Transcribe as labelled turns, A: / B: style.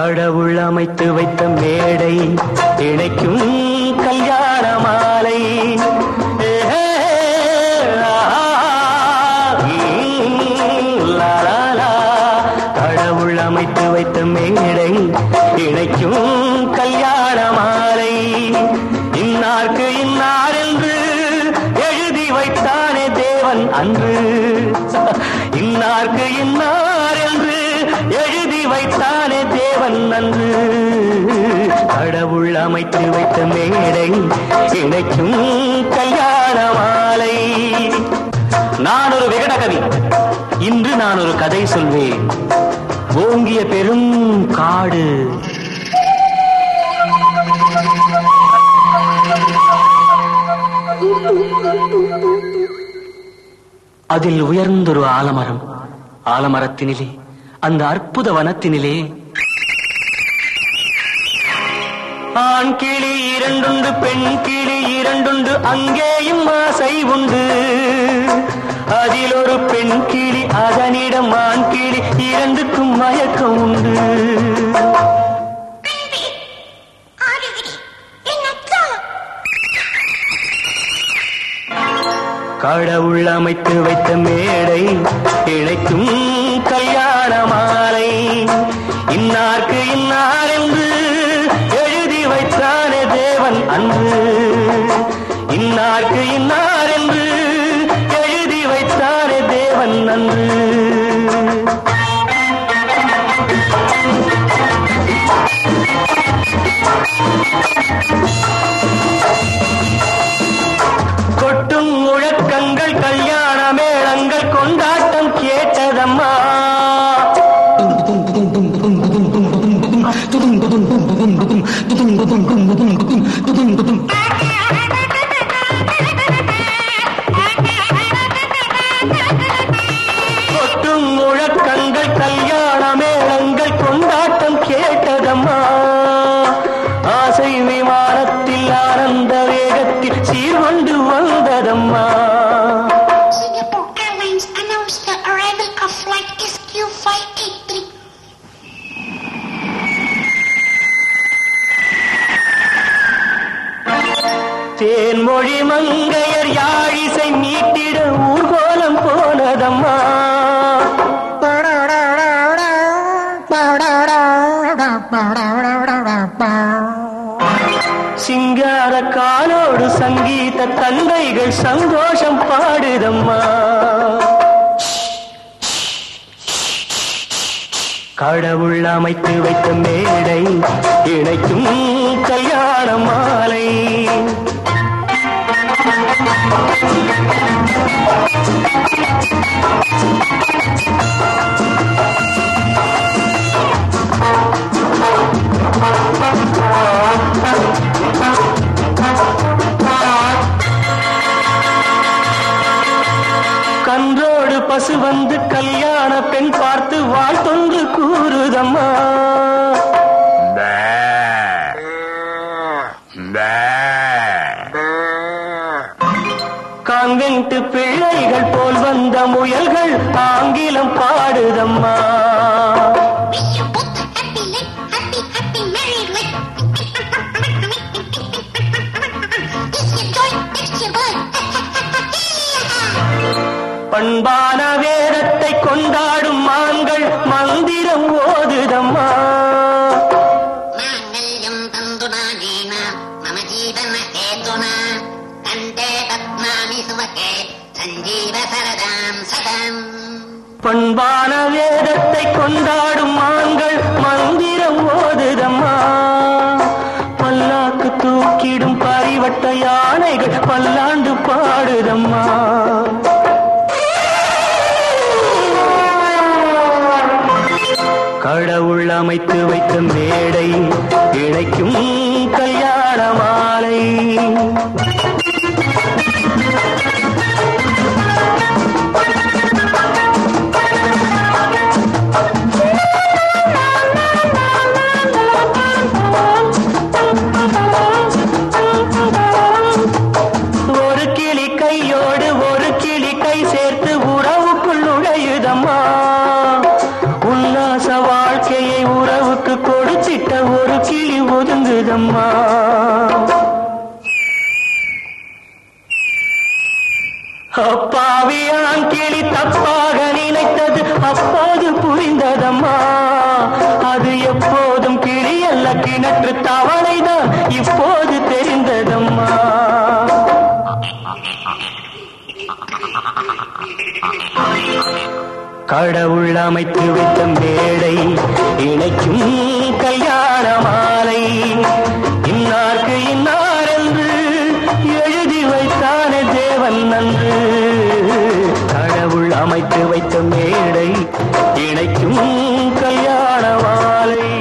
A: கடவுள் அமைத்து வைத்த மேடை இணைக்கும் கல்யாண மாலை ஏஹே, ஆஹா, ம், லா, லா, லா. கடவுள் அமைத்து வைத்த மேடை இணைக்கும் கல்யாண மாலை இன்னார்க்கு இன்னார் என்று எழுதி வைத்தானே தேவன் அன்று இன்னார்க்கு இன்னார் என்று எழுதி வைத்தானே தேவன் அன்று கடவுள் அமைத்து வைத்த மேடை இணைக்கும் கல்யாண மாலை நான் ஒரு விகடகவி இன்று நான் ஒரு கதை சொல்வேன் ஓங்கிய பெரும் காடு அதில் உயர்ந்தொரு ஆலமரம் ஆலமரத்தினிலே அந்த அற்புத வனத்தினிலே ஆண் கிளி இரண்டுண்டு பெண் கிளி இரண்டுண்டு அங்கேயும் ஆசை உண்டு அதில் ஒரு பெண் கிளி அதனிடம் ஆண் கிளி இரண்டுக்கும் மயக்கம் உண்டு
B: அன்பே ஆடுகிறே என்னக்கா
A: கடவுள் அமைத்து வைத்த மேடை இழைக்கும் கல்யாண மாலை இன்னார்க்கு இன்னார் என்று எழுதி வைத்தானே தேவன் அன்று இன்னார்க்கு இன்னார் என்று எழுதி வைத்தானே தேவன் அன்று கொட்டும் முழக்கங்கள் கல்யாண மேளங்கள் கொண்டாட்டம் கேட்டதம்மா கொட்டும் முழக்கங்கள் கல்யாண மேளங்கள் கொண்டாட்டம் கேட்டதம்மா ஆசை விமானத்தில் ஆனந்த வேகத்தில் சீர்கொண்டு வந்ததம்மா
B: Singapore Airlines announced the arrival of flight SQ583.
A: Thenmozhi மங்கையர் யாழிசை மீட்டிட ஊர்கோலம் போனதம்மா சிங்கார காலோடு சங்கீத தந்தைகள் சந்தோஷம் பாடுதம்மா கடவுள் அமைத்து வைத்த மேடை இணைக்கும் கல்யாண மாலை கன்றோடு பசு வந்து கல்யாண பெண் பார்த்து வாழ்த்தொன்று கூறுதம்மா கான்வென்ட் பிள்ளைகள் போல் வந்த முயல்கள் ஆங்கிலம் பாடுதம்மா
B: Wish you both a happy life, happy, happy married life. This your joy, next your blood.
A: பண்பான வேதத்தை கொண்டாடும் மான்கள் மந்திரம் ஓதுதம்மா
B: माङ्गल्यम् तन्तुनानेन मम जीवन हेतुना कण्ठे पद्मामि सुमके सञ्जीव सरदाम् सदम्
A: பண்பான வேதத்தை கொண்டாடும் மான்கள் மந்திரம் ஓதுதம்மா பல்லாக்கு தூக்கிடும் பரிவட்ட யானைகள் பல்லாண்டு பாடுதம்மா கடவுள் அமைத்து வைத்த மேடை இணைக்கும் கல்யாண மாலை ஒரு கிளி கையோடு ஒரு கிளி கை சேர்த்து உறவுக்குள் நுழையுதம்மா உல்லாச வாழ்க்கையை உறவுக்கு கொடுத்து புரிந்ததம்மா அப்பாவியான் கிளி தப்பாக நினைத்தது அப்போது புரிந்ததம்மா அது எப்போதும் கிளி அல்ல கிணற்று தவளைதான் இப்போது தெரிந்ததம்மா கடவுள் அமைத்து வைத்த மேடை இணைக்கும் கல்யாண மாலை இன்னார்க்கு இன்னார் என்று எழுதி வைத்தானே தேவன் நன்று கடவுள் அமைத்து வைத்த மேடை இணைக்கும் கல்யாண மாலை